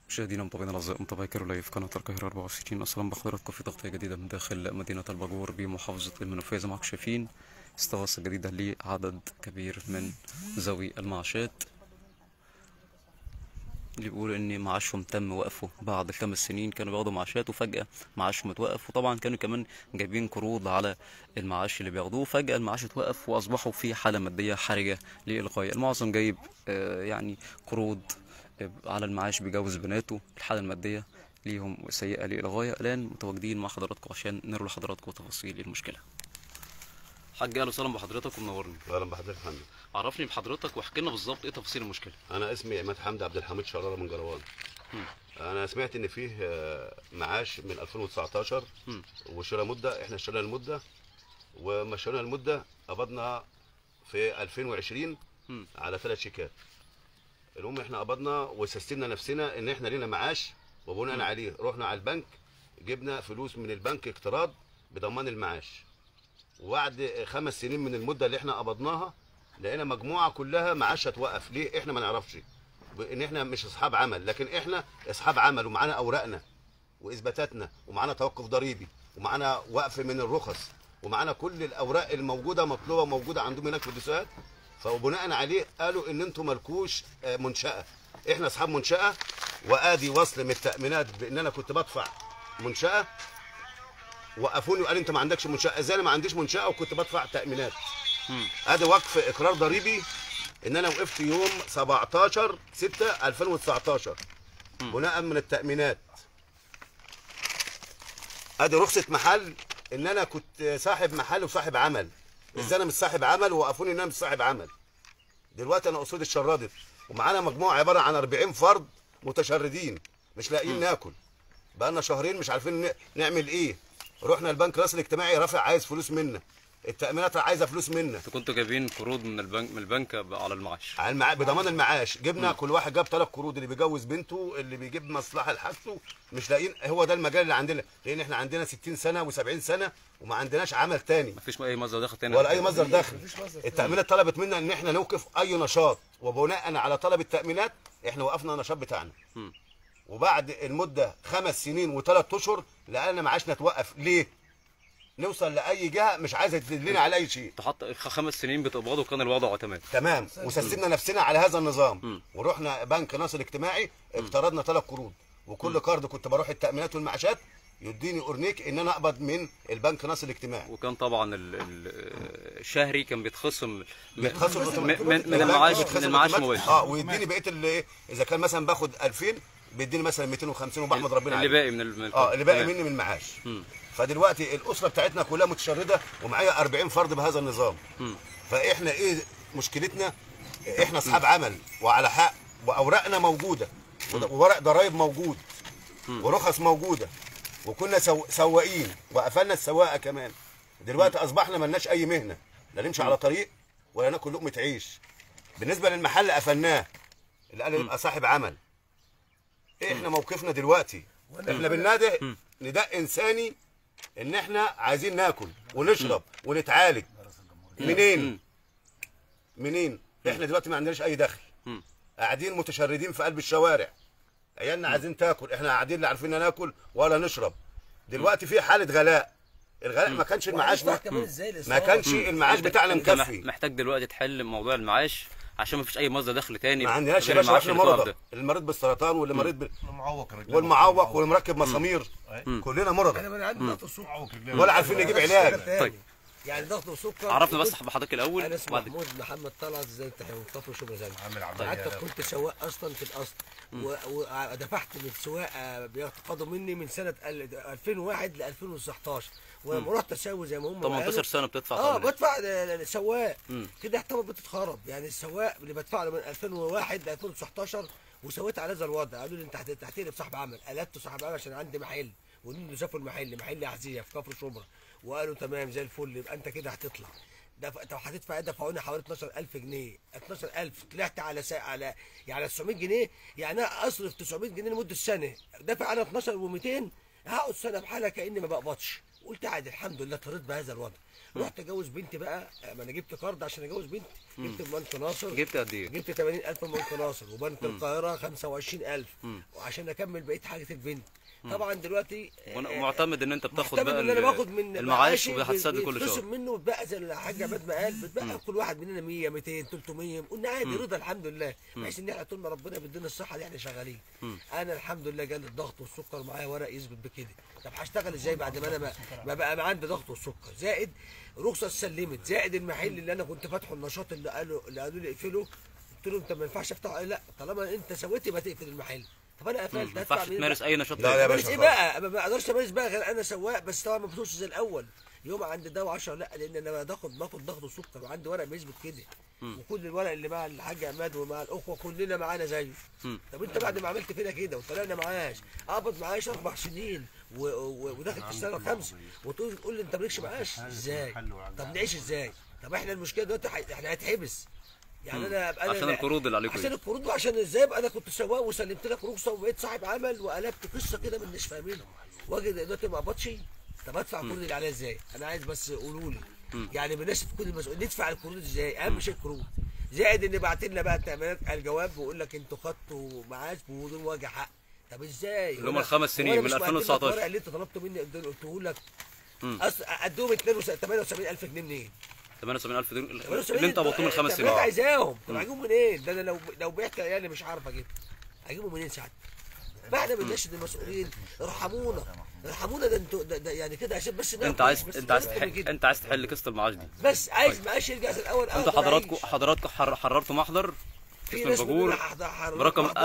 مشاهدينا متابعينا الاعزاء متابعي كيرو لايف قناه القاهره 24 اهلا بحضراتكم في تغطيه جديده من داخل مدينه الباجور بمحافظه المنوفيه زي ما حضراتكم شايفين استغاثه جديده لعدد كبير من ذوي المعاشات اللي بيقولوا ان معاشهم تم وقفه بعد خمس سنين كانوا بياخدوا معاشات وفجاه معاشهم اتوقف وطبعا كانوا كمان جايبين قروض على المعاش اللي بياخدوه فجاه المعاش اتوقف واصبحوا في حاله ماديه حرجه للغايه المعظم جايب آه، يعني قروض آه، على المعاش بيجوز بناته الحاله الماديه ليهم سيئه للغايه الان متواجدين مع حضراتكم عشان نروي لحضراتكم تفاصيل المشكله حاج اهلا وسهلا بحضرتك ومنورني اهلا بحضرتك يا فندم عرفني بحضرتك واحكي لنا بالظبط ايه تفاصيل المشكله انا اسمي عماد حمدي عبد الحميد شراره من جروان مم. انا سمعت ان فيه آه، معاش من 2019 مم. وشراء مده احنا اشترينا المده وما اشترينا المده قبضنا في 2020 مم. على ثلاث شيكات المهم احنا قبضنا وسستمنا نفسنا ان احنا لينا معاش وبناء عليه رحنا على البنك جبنا فلوس من البنك اقتراض بضمان المعاش وبعد خمس سنين من المده اللي احنا قبضناها لقينا مجموعه كلها معاشها توقف ليه احنا ما نعرفش ان احنا مش اصحاب عمل لكن احنا اصحاب عمل ومعانا اوراقنا واثباتاتنا ومعانا توقف ضريبي ومعانا وقف من الرخص ومعانا كل الاوراق الموجوده مطلوبه موجوده عندهم هناك في الدسوقات فبناء عليه قالوا ان انتم مالكوش آه، منشاه احنا اصحاب منشاه وادي وصل من التامينات بان انا كنت بدفع منشاه وقفوني وقال انت ما عندكش منشاه ازاي انا ما عنديش منشاه وكنت بدفع تامينات مم. ادي وقف اقرار ضريبي ان انا وقفت يوم 17 6 2019 بناء من التامينات ادي رخصه محل ان انا كنت صاحب محل وصاحب عمل ازاي انا مش صاحب عمل ووقفوني ان انا مش صاحب عمل دلوقتي انا اسود الشرادف ومعانا مجموعه عباره عن 40 فرد متشردين مش لاقيين ناكل بقالنا شهرين مش عارفين ن- نعمل ايه رحنا البنك راس الاجتماعي رافع عايز فلوس منا التامينات عايزه فلوس منا انتوا كنتوا جايبين قروض من البنك من البنك على المعاش على المع... بضمان المعاش جبنا كل واحد جاب ثلاث قروض اللي بيجوز بنته اللي بيجيب مصلحه لحاجته مش لاقيين هو ده المجال اللي عندنا لان احنا عندنا 60 سنه و70 سنه وما عندناش عمل تاني مفيش اي مصدر دخل تاني ولا اي مصدر دخل التامينات طلبت منا ان احنا نوقف اي نشاط وبناء على طلب التامينات احنا وقفنا النشاط بتاعنا مم. وبعد المده خمس سنين وثلاث اشهر لقينا معاشنا توقف ليه نوصل لاي جهه مش عايزه تدلنا على اي شيء انتوا حتى خمس سنين بتقبضوا وكان الوضع تمام تمام وسستمنا نفسنا على هذا النظام مم. ورحنا بنك ناصر اجتماعي اقترضنا ثلاث قروض وكل قرض كنت بروح التامينات والمعاشات يديني اورنيك ان انا اقبض من البنك ناصر الاجتماعي وكان طبعا ال- ال- الشهري كان بيتخصم من- بيتخصم من, من, من البنك المعاش بيتخصم من المعاش اوتوماتيك. مباشر اه ويديني بقيه اللي اذا كان مثلا باخد 2000 بيديني مثلا 250 وبحمد ربنا اللي عليه باقي من ال- من اه اللي باقي تمام. مني من المعاش مم. فدلوقتي الاسره بتاعتنا كلها متشرده ومعايا 40 فرد بهذا النظام مم. فاحنا ايه مشكلتنا احنا اصحاب عمل وعلى حق واوراقنا موجوده وورق ضرايب موجود ورخص موجوده وكنا سو... سواقين وقفلنا السواقه كمان دلوقتي اصبحنا ملناش اي مهنه لا نمشي على طريق ولا ناكل لقمه عيش بالنسبه للمحل قفلناه اللي قال يبقى صاحب عمل ايه احنا موقفنا دلوقتي احنا بننادي نداء انساني ان احنا عايزين ناكل ونشرب ونتعالج منين منين احنا دلوقتي ما عندناش اي دخل مم. قاعدين متشردين في قلب الشوارع عيالنا عايزين تاكل احنا قاعدين لا عارفين ناكل ولا نشرب دلوقتي في حاله غلاء الغلاء ما كانش المعاش وهنشرح ما, كمان ازاي ما الإصرار. كانش المعاش انت- بتاعنا انت مح- مكفي محتاج دلوقتي تحل موضوع المعاش عشان مفيش اي مصدر دخل تاني ما عندناش يا غير باشا المعاش احنا اللي اتوقف مرضى ده. المريض بالسرطان واللي مريض بال... المعوق رجليه والمعوق واللي مركب مسامير كلنا مرضى انا من عندي ضغط وسكر معوق رجليه ولا عارفين نجيب علاج طيب. يعني ضغط وسكر عرفنا بس بحضرتك الاول انا اسمي وبعد محمود محمد طلعت ازاي انت مصطفى شبرا زي عامل عمليه حتى كنت سواق اصلا في الاصل و- ودفعت من السواقه بياخدوا مني من سنه ال- 2001 ل 2019 ولما رحت اسوي زي ما هم 18 قالوا، سنه بتدفع اه طبعاً. بدفع ل- للسواق مم. كده يعتبر بتتخرب يعني السواق اللي بدفع له من 2001 ل 2019 وسويت على هذا الوضع قالوا لي انت هت- هتقلب صاحب عمل قلبت صاحب عمل عشان عندي محل ونزلوا شافوا المحل محل عزيه في كفر شبرا وقالوا تمام زي الفل يبقى انت كده هتطلع دفع طب هتدفع ايه دفعوني حوالي 12000 جنيه 12000 طلعت على سا... على يعني 900 جنيه يعني انا اصرف 900 جنيه لمده سنه دافع انا 12 و200 هقعد سنه بحالها كاني ما بقبضش قلت عادي الحمد لله اضطريت بهذا الوضع رحت اجوز بنتي بقى ما انا جبت كارد عشان اجوز بنتي جبت من بنك ناصر جبت قد ايه؟ جبت 80000 من بنك ناصر وبنك القاهره 25000 وعشان اكمل بقيه حاجه البنت طبعا دلوقتي وانا آه، معتمد ان انت بتاخد معتمد بقى ان انا ال- باخد من المعاش معاشي وهتسدد كل بيتخصم شهر منه بتبقى زي الحاج عماد ما قال بتبقى كل واحد مننا 100 200 300 قلنا عادي رضا الحمد لله بحيث ان احنا طول ما ربنا بيدينا الصحه دي احنا شغالين انا الحمد لله جالي الضغط والسكر معايا ورق يثبت بكده طب هشتغل ازاي بعد ما انا ما, ما بقى ما عندي ضغط والسكر زائد رخصه اتسلمت زائد المحل اللي انا كنت فاتحه النشاط اللي قالوا اللي قالوا لي اقفله قلت له انت ما ينفعش افتحه قال لا طالما انت سويت يبقى تقفل المحل طب انا قفلت ما هدفع ينفعش منين تمارس بقى؟ اي نشاط لا، لا، تاني. باشا امارس ايه خالص. بقى ما بقدرش امارس بقى غير انا سواق بس طبعا ما بفوتش زي الاول يوم عند ده و10 لا لان انا باخد باخد ضغط وسكر وعندي ورق بيثبت كده وكل الورق اللي مع الحاج عماد ومع الاخوه كلنا معانا زيه طب انت بعد ما عملت فينا كده وطلعنا معاش اقبض معاش اربع سنين و... و... وداخل في السنه الخامسه وتقول تقول لي انت مالكش معاش ازاي؟ طب نعيش ازاي؟ طب احنا المشكله دلوقتي ح- احنا هنتحبس يعني انا أبقى أنا عشان لا- القروض اللي عليكم عشان القروض وعشان ازاي ابقى انا كنت سواق وسلمت لك رخصه وبقيت صاحب عمل وقلبت قصه كده من مش فاهمينها واجي دلوقتي ما اقبضش طب ادفع القروض اللي عليا ازاي؟ انا عايز بس قولوا لي يعني بناشد كل المسؤول ندفع القروض ازاي؟ اهم شيء القروض زائد ان بعت لنا بقى التامينات الجواب بيقول لك انتوا خدتوا معاش بدون وجه حق طب ازاي؟ اللي هم وأنا- الخمس سنين وأنا من مش مقدم لك 2019. الورق اللي انت طلبته مني قلت- قلته لك اصل ادوهم 78000 جنيه منين؟ 78000 دول 78 اللي انت قبضتهم من خمس التأمينات سنين عايزاهم طب اجيبهم منين؟ ده انا لو لو بعت عيالي مش عارف اجيبهم اجيبهم منين ساعتها؟ فاحنا بنناشد المسؤولين ارحمونا ارحمونا ده انتوا ده, ده يعني كده عشان بس انت ناكل، عايز بس انت عايز ناكل من تحل كده. انت عايز تحل قصه المعاش دي بس عايز معاش يرجع زي الاول انتوا أقدر حضراتكم أعيش. حضراتكم حر- حررتوا محضر في اسم ناس الباجور مننا حض- حر- برقم محضر.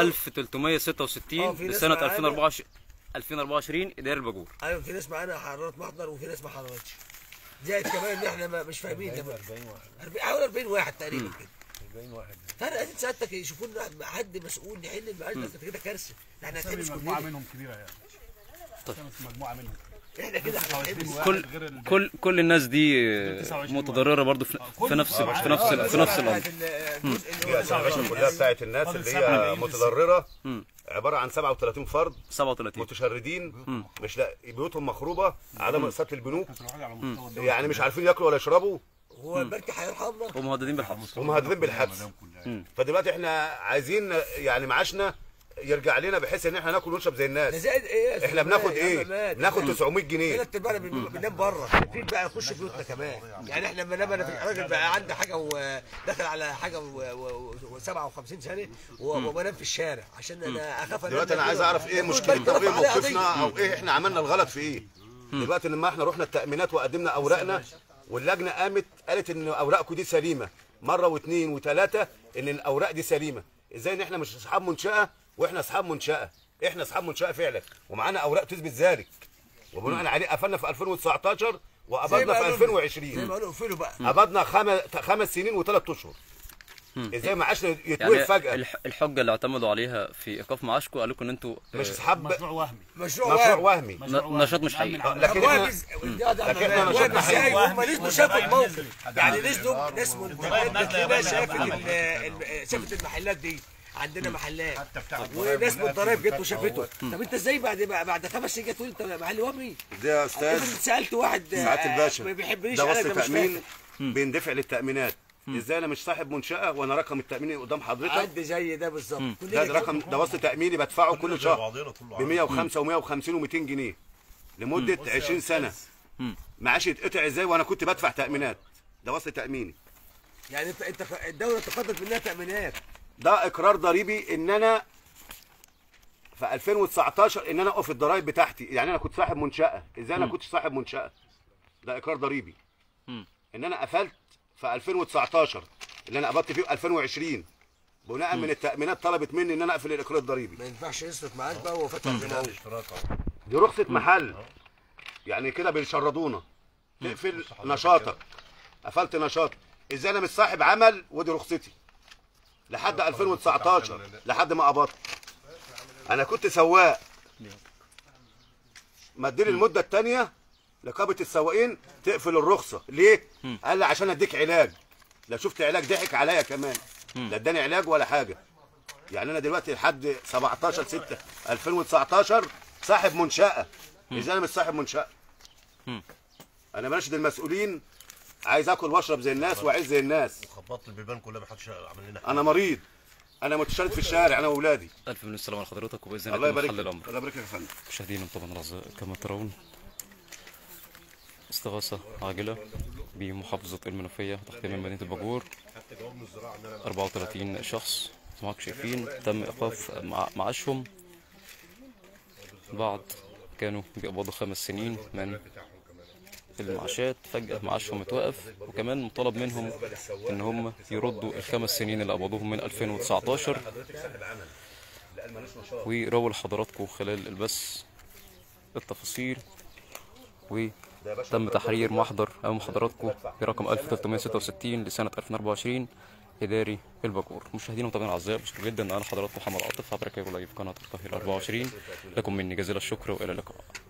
1366 اه، في ناس لسنه معانا. 2024 2024 اداره الباجور ايوه في ناس معانا حررت محضر وفي ناس ما حررتش زائد كمان ان احنا ما مش فاهمين ده 40 واحد أربعين- حوالي 40 واحد تقريبا كده 40 واحد فانا عايزين سعادتك يشوفوا لنا حد مسؤول يحل المعاش ده كده كارثه احنا هنتحبس مجموعه كلنا منهم كبيره يعني طيب. مجموعه منهم احنا كده هنتحبس كل غير ال- كل كل الناس دي 29 متضرره برضه في, في نفس في نفس ال- في نفس الامر دي اسامي باشا كلها بتاعت الناس فاضل اللي سبعة هي باقيين متضرره مم. عباره عن 37 فرد 37 متشردين مش لا بيوتهم مخروبه على مقسات البنوك كانت حاجه على مستوى الدوله يعني مش عارفين ياكلوا ولا يشربوا هو البنك هيرحمنا ومهددين بالحبس ومهددين بالحبس كلها فدلوقتي احنا عايزين يعني معاشنا يرجع لنا بحيث ان احنا ناكل ونشرب زي ده الناس زائد ايه يا احنا أستاذ بناخد ماهر؟ يا ايه عم ماهر. بناخد 900 جنيه ثلاث ارباعنا بن- بننام بره في بقى نخش بيوتنا كمان يعني احنا لما نام انا في راجل بقى عنده حاجه وداخل على حاجه و57 سنه و- وبنام في الشارع عشان انا اخاف انام دلوقتي انا عايز اعرف ايه يكون مشكلتنا البنك وايه رفع عليها موقفنا قضية. او ايه احنا عملنا الغلط في ايه دلوقتي لما احنا رحنا التامينات وقدمنا اوراقنا واللجنه قامت قالت ان اوراقكم دي سليمه مره واثنين وثلاثه ان الاوراق دي سليمه ازاي ان احنا مش اصحاب منشاه واحنا اصحاب منشاه احنا اصحاب منشاه فعلا ومعانا اوراق تثبت ذلك وبناء عليه قفلنا في 2019 زي وقبضنا ما في قالوا لي. زي ما 2020 قالوا اقفلوا بقى قبضنا خمس خمس سنين وثلاث اشهر ازاي معاشنا يتوقف يعني فجاه الح- الحجه اللي اعتمدوا عليها في ايقاف معاشكم قالوا لكم ان انتوا مش آه، اصحاب مشروع وهمي مشروع مشروع وهمي وهمي ن- نشاط مش حقيقي آه، لكن طب احنا واجز ده ده لكن احنا واجز نشاطنا ازاي حقيقي. هم نزلوا شافوا الموقف يعني نزلوا ناس منتجات كده شافت ال- ال- شافت المحلات دي عندنا محلات وناس من الضرايب جت وشافته طب انت ازاي بعد بعد خمس سنين جت تقول انت محل وهمي ده يا انت استاذ سالت واحد سعاده آه، الباشا ما بيحبنيش ده انا وصل ده مش تامين فاكر بيندفع للتامينات ازاي انا مش صاحب منشاه وانا رقم التامين قدام حضرتك عندي زي ده بالظبط ده, كلنا ده رقم ده وصل تاميني بدفعه كل شهر ب 105 و150 و200 جنيه لمده 20 سنه معاشي يتقطع ازاي وانا كنت بدفع تامينات ده وصل تاميني يعني انت انت الدوله تقدم منها تامينات ده اقرار ضريبي ان انا في 2019 ان انا اقف الضرايب بتاعتي يعني انا كنت صاحب منشاه ازاي انا كنت صاحب منشاه ده اقرار ضريبي ان انا قفلت في 2019 اللي انا قبضت فيه 2020 بناء من التامينات طلبت مني ان انا اقفل الاقرار الضريبي ما ينفعش يصرف معاك بقى وهو فاتح زي ما هو دي رخصه محل يعني كده بيشردونا تقفل نشاطك قفلت نشاط ازاي انا مش صاحب عمل ودي رخصتي لحد 2019 لحد ما قبضت انا كنت سواق مديني المده الثانيه نقابه السواقين تقفل الرخصه ليه قال لي عشان اديك علاج لا شفت علاج ضحك عليا كمان لا اداني علاج ولا حاجه يعني انا دلوقتي لحد 17 6 2019 صاحب منشاه ازاي انا مش صاحب منشاه مم. انا بناشد المسؤولين عايز اكل واشرب زي الناس واعيش زي الناس خبطت البيبان كلها ما حدش عمل لنا حاجه انا مريض انا متشرد في الشارع انا واولادي الف من السلامه لحضرتك وباذن الله الله يبارك يكون حل لك الامر الله يبارك لك يا فندم مشاهدينا طبعا الاعزاء كما ترون استغاثة عاجلة بمحافظة المنوفية تحت من مدينة الباجور 34 شخص زي ما حضراتكم شايفين تم إيقاف مع- معاشهم بعض كانوا بيقبضوا خمس سنين من المعاشات فجأة معاشهم اتوقف وكمان مطالب منهم إن هم يردوا الخمس سنين اللي قبضوهم من 2019 ويرووا لحضراتكم خلال البث التفاصيل وتم تحرير محضر أمام حضراتكم برقم 1366 لسنة 2024 إداري الباجور مشاهدينا ومتابعينا الأعزاء بشكر جدا على حضراتكم محمد عاطف عبر كيبل لايف قناة القاهرة 24 لكم مني جزيل الشكر وإلى اللقاء